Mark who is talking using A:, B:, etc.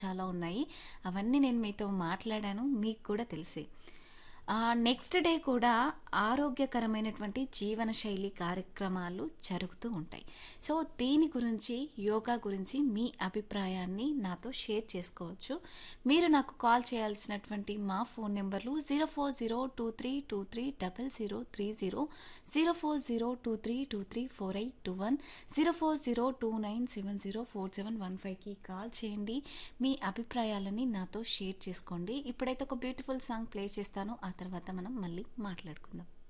A: చాలా ఉన్నాయి. అవన్నీ నేను మీతో మాట్లాడాను. మీకు కూడా తెలిసే. ఆహ్, నెక్స్ట్ డే కూడా ఆరోగ్యకరమైనటువంటి జీవనశైలి కార్యక్రమాలు జరుగుతూ ఉంటాయి. సో, దీని గురించి, యోగా గురించి మీ అభిప్రాయాన్ని నాతో షేర్ చేసుకోవచ్చు. మీరు నాకు కాల్ చేయాల్సినటువంటి మా ఫోన్ నంబర్లు 04023230030, 04023234821, 04029704715కి కాల్ చేయండి. మీ అభిప్రాయాలని నాతో షేర్ చేసుకోండి. ఇప్పుడైతే ఒక బ్యూటిఫుల్ సాంగ్ ప్లే చేస్తాను. ఆ తర్వాత మనం మళ్ళీ మాట్లాడుకుందాం.